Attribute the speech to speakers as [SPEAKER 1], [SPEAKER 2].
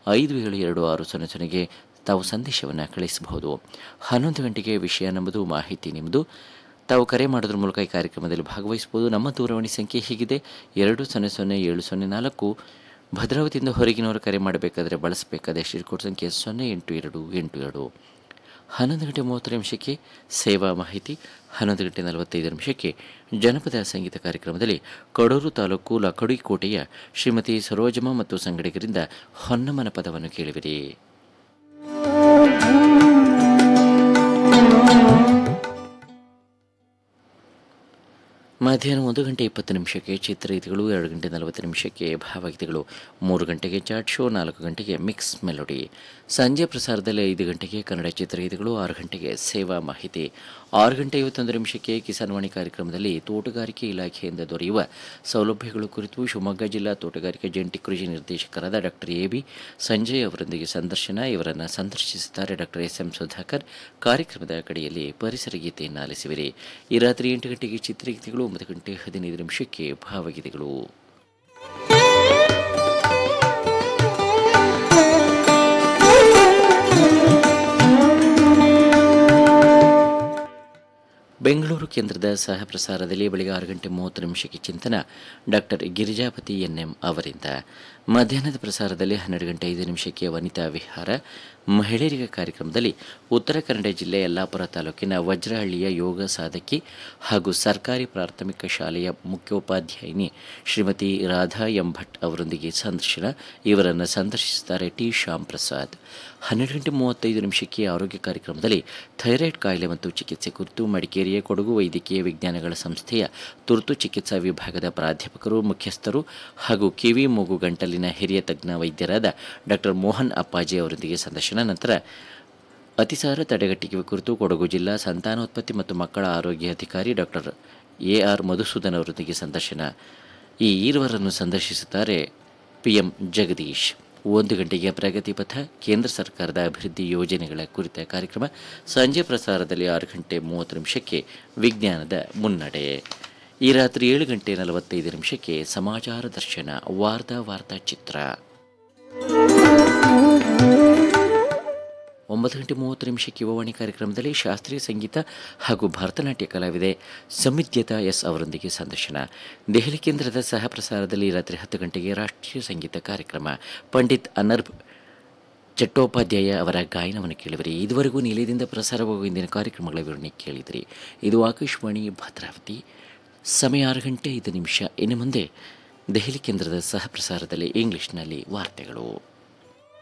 [SPEAKER 1] ಐದು ಏಳು ಎರಡು ಆರು ಸೊನ್ನೆ ಸೊನ್ನೆಗೆ ತಾವು ಸಂದೇಶವನ್ನು ಕಳಿಸಬಹುದು ಹನ್ನೊಂದು ಗಂಟೆಗೆ ವಿಷಯ ನಮ್ಮದು ಮಾಹಿತಿ ನಿಮ್ಮದು ತಾವು ಕರೆ ಮಾಡೋದ್ರ ಮೂಲಕ ಈ ಕಾರ್ಯಕ್ರಮದಲ್ಲಿ ಭಾಗವಹಿಸಬಹುದು ನಮ್ಮ ದೂರವಾಣಿ ಸಂಖ್ಯೆ ಹೀಗಿದೆ ಎರಡು ಸೊನ್ನೆ ಸೊನ್ನೆ ಏಳು ಸೊನ್ನೆ ನಾಲ್ಕು ಭದ್ರಾವತಿಯಿಂದ ಹೊರಗಿನವರು ಕರೆ ಮಾಡಬೇಕಾದ್ರೆ ಬಳಸಬೇಕಾದ ಶಿರ್ಕೋಡ್ ಸಂಖ್ಯೆ ಸೊನ್ನೆ ಎಂಟು ಎರಡು ಎಂಟು ಎರಡು ಹನ್ನೊಂದು ಗಂಟೆ ಮೂವತ್ತು ನಿಮಿಷಕ್ಕೆ ಸೇವಾ ಮಾಹಿತಿ ಹನ್ನೊಂದು ಗಂಟೆ ನಲವತ್ತೈದು ನಿಮಿಷಕ್ಕೆ ಜನಪದ ಸಂಗೀತ ಕಾರ್ಯಕ್ರಮದಲ್ಲಿ ಕಡೂರು ತಾಲೂಕು ಲಕಡಿಕೋಟೆಯ ಶ್ರೀಮತಿ ಸರೋಜಮ್ಮ ಮತ್ತು ಸಂಗಡಿಗರಿಂದ ಹೊನ್ನಮನ ಪದವನ್ನು ಕೇಳುವಿರಿ ಮಧ್ಯಾಹ್ನ ಒಂದು ಗಂಟೆ ಇಪ್ಪತ್ತು ನಿಮಿಷಕ್ಕೆ ಚಿತ್ರಗೀತೆಗಳು ಎರಡು ಗಂಟೆ ನಲವತ್ತು ನಿಮಿಷಕ್ಕೆ ಭಾವಗೀತೆಗಳು ಮೂರು ಗಂಟೆಗೆ ಚಾಟ್ ಶೋ ನಾಲ್ಕು ಗಂಟೆಗೆ ಮಿಕ್ಸ್ ಮೆಲೋಡಿ ಸಂಜೆ ಪ್ರಸಾರದಲ್ಲಿ ಐದು ಗಂಟೆಗೆ ಕನ್ನಡ ಚಿತ್ರಗೀತೆಗಳು ಆರು ಗಂಟೆಗೆ ಸೇವಾ ಮಾಹಿತಿ ಆರು ಗಂಟೆ ಐವತ್ತೊಂದು ನಿಮಿಷಕ್ಕೆ ಕಿಸಾನ್ವಾಣಿ ಕಾರ್ಯಕ್ರಮದಲ್ಲಿ ತೋಟಗಾರಿಕೆ ಇಲಾಖೆಯಿಂದ ದೊರೆಯುವ ಸೌಲಭ್ಯಗಳು ಕುರಿತು ಶಿವಮೊಗ್ಗ ಜಿಲ್ಲಾ ತೋಟಗಾರಿಕೆ ಜಂಟಿ ಕೃಷಿ ನಿರ್ದೇಶಕರಾದ ಡಾಕ್ಟರ್ ಎ ಬಿ ಸಂಜಯ್ ಅವರೊಂದಿಗೆ ಸಂದರ್ಶನ ಇವರನ್ನು ಸಂದರ್ಶಿಸುತ್ತಾರೆ ಡಾಕ್ಟರ್ ಎಸ್ ಎಂ ಸುಧಾಕರ್ ಕಾರ್ಯಕ್ರಮದ ಕಡೆಯಲ್ಲಿ ಪರಿಸರ ಗೀತೆಯನ್ನು ಆಲಿಸುವಿರಿ ಈ ರಾತ್ರಿ ಎಂಟು ಗಂಟೆಗೆ ಚಿತ್ರಗೀತೆಗಳು ಒಂಬತ್ತು ಗಂಟೆ ಹದಿನೈದು ನಿಮಿಷಕ್ಕೆ ಭಾವಗೀತೆಗಳು ಬೆಂಗಳೂರು ಕೇಂದ್ರದ ಸಹ ಪ್ರಸಾರದಲ್ಲಿ ಬೆಳಗ್ಗೆ ಆರು ಗಂಟೆ ಮೂವತ್ತು ನಿಮಿಷಕ್ಕೆ ಚಿಂತನ ಡಾಕ್ಟರ್ ಗಿರಿಜಾಪತಿ ಎನ್ಎಂ ಅವರಿಂದ ಮಧ್ಯಾಹ್ನದ ಪ್ರಸಾರದಲ್ಲಿ ಹನ್ನೆರಡು ಗಂಟೆ ಐದು ನಿಮಿಷಕ್ಕೆ ವನಿತಾ ವಿಹಾರ ಮಹಿಳೆಯರಿಗ ಕಾರ್ಯಕ್ರಮದಲ್ಲಿ ಉತ್ತರ ಕನ್ನಡ ಜಿಲ್ಲೆ ಯಲ್ಲಾಪುರ ತಾಲೂಕಿನ ವಜ್ರಹಳ್ಳಿಯ ಯೋಗ ಸಾಧಕಿ ಹಾಗೂ ಸರ್ಕಾರಿ ಪ್ರಾಥಮಿಕ ಶಾಲೆಯ ಮುಖ್ಯೋಪಾಧ್ಯಾಯಿನಿ ಶ್ರೀಮತಿ ರಾಧಾ ಎಂ ಭಟ್ ಅವರೊಂದಿಗೆ ಸಂದರ್ಶನ ಇವರನ್ನು ಸಂದರ್ಶಿಸುತ್ತಾರೆ ಟಿ ಶ್ಯಾಮ್ ಪ್ರಸಾದ್ ಹನ್ನೆರಡು ಗಂಟೆ ಮೂವತ್ತೈದು ನಿಮಿಷಕ್ಕೆ ಆರೋಗ್ಯ ಕಾರ್ಯಕ್ರಮದಲ್ಲಿ ಥೈರಾಯ್ಡ್ ಕಾಯಿಲೆ ಮತ್ತು ಚಿಕಿತ್ಸೆ ಕುರಿತು ಮಡಿಕೇರಿಯ ಕೊಡಗು ವೈದ್ಯಕೀಯ ವಿಜ್ಞಾನಗಳ ಸಂಸ್ಥೆಯ ತುರ್ತು ಚಿಕಿತ್ಸಾ ವಿಭಾಗದ ಪ್ರಾಧ್ಯಾಪಕರು ಮುಖ್ಯಸ್ಥರು ಹಾಗೂ ಕಿವಿ ಮೂಗು ಗಂಟಲಿನ ಹಿರಿಯ ತಜ್ಞ ವೈದ್ಯರಾದ ಡಾಕ್ಟರ್ ಮೋಹನ್ ಅಪ್ಪಾಜಿ ಅವರೊಂದಿಗೆ ಸಂದರ್ಶನ ನಂತರ ಅತಿಸಾರ ತಡೆಗಟ್ಟುವಿಕೆ ಕುರಿತು ಕೊಡಗು ಜಿಲ್ಲಾ ಸಂತಾನೋತ್ಪತ್ತಿ ಮತ್ತು ಮಕ್ಕಳ ಆರೋಗ್ಯ ಅಧಿಕಾರಿ ಡಾಕ್ಟರ್ ಎ ಆರ್ ಮಧುಸೂದನ್ ಅವರೊಂದಿಗೆ ಸಂದರ್ಶನ ಈ ಈರುವರನ್ನು ಸಂದರ್ಶಿಸುತ್ತಾರೆ ಪಿಎಂ ಜಗದೀಶ್ ಒಂದು ಗಂಟೆಗೆ ಪ್ರಗತಿ ಪಥ ಕೇಂದ್ರ ಸರ್ಕಾರದ ಅಭಿವೃದ್ಧಿ ಯೋಜನೆಗಳ ಕುರಿತ ಕಾರ್ಯಕ್ರಮ ಸಂಜೆ ಪ್ರಸಾರದಲ್ಲಿ ಆರು ಗಂಟೆ ಮೂವತ್ತು ನಿಮಿಷಕ್ಕೆ ವಿಜ್ಞಾನದ ಮುನ್ನಡೆ ಈ ರಾತ್ರಿ ಏಳು ಗಂಟೆ ನಲವತ್ತೈದು ನಿಮಿಷಕ್ಕೆ ಸಮಾಚಾರ ದರ್ಶನ ವಾರ್ತಾ ವಾರ್ತಾ ಚಿತ್ರ ಒಂಬತ್ತು ಗಂಟೆ ಮೂವತ್ತು ನಿಮಿಷಕ್ಕೆ ಯುವವಾಣಿ ಕಾರ್ಯಕ್ರಮದಲ್ಲಿ ಶಾಸ್ತ್ರೀಯ ಸಂಗೀತ ಹಾಗೂ ಭರತನಾಟ್ಯ ಕಲಾವಿದೆ ಸಮಿದ್ಯತಾ ಎಸ್ ಅವರೊಂದಿಗೆ ಸಂದರ್ಶನ ದೆಹಲಿ ಕೇಂದ್ರದ ಸಹ ಪ್ರಸಾರದಲ್ಲಿ ರಾತ್ರಿ ಹತ್ತು ಗಂಟೆಗೆ ರಾಷ್ಟ್ರೀಯ ಸಂಗೀತ ಕಾರ್ಯಕ್ರಮ ಪಂಡಿತ್ ಅನರ್ಬ್ ಚಟ್ಟೋಪಾಧ್ಯಾಯ ಅವರ ಗಾಯನವನ್ನು ಕೇಳಿದಿರಿ ಇದುವರೆಗೂ ನಿಲಯದಿಂದ ಪ್ರಸಾರವಾಗುವ ಇಂದಿನ ಕಾರ್ಯಕ್ರಮಗಳ ವಿವರಣೆ ಕೇಳಿದಿರಿ ಇದು ಆಕಾಶವಾಣಿ ಭದ್ರಾವತಿ ಸಮಯ ಆರು ಗಂಟೆ ಐದು ನಿಮಿಷ ಇನ್ನು ಮುಂದೆ ದೆಹಲಿ ಕೇಂದ್ರದ ಸಹ ಪ್ರಸಾರದಲ್ಲಿ ಇಂಗ್ಲಿಷ್ನಲ್ಲಿ ವಾರ್ತೆಗಳು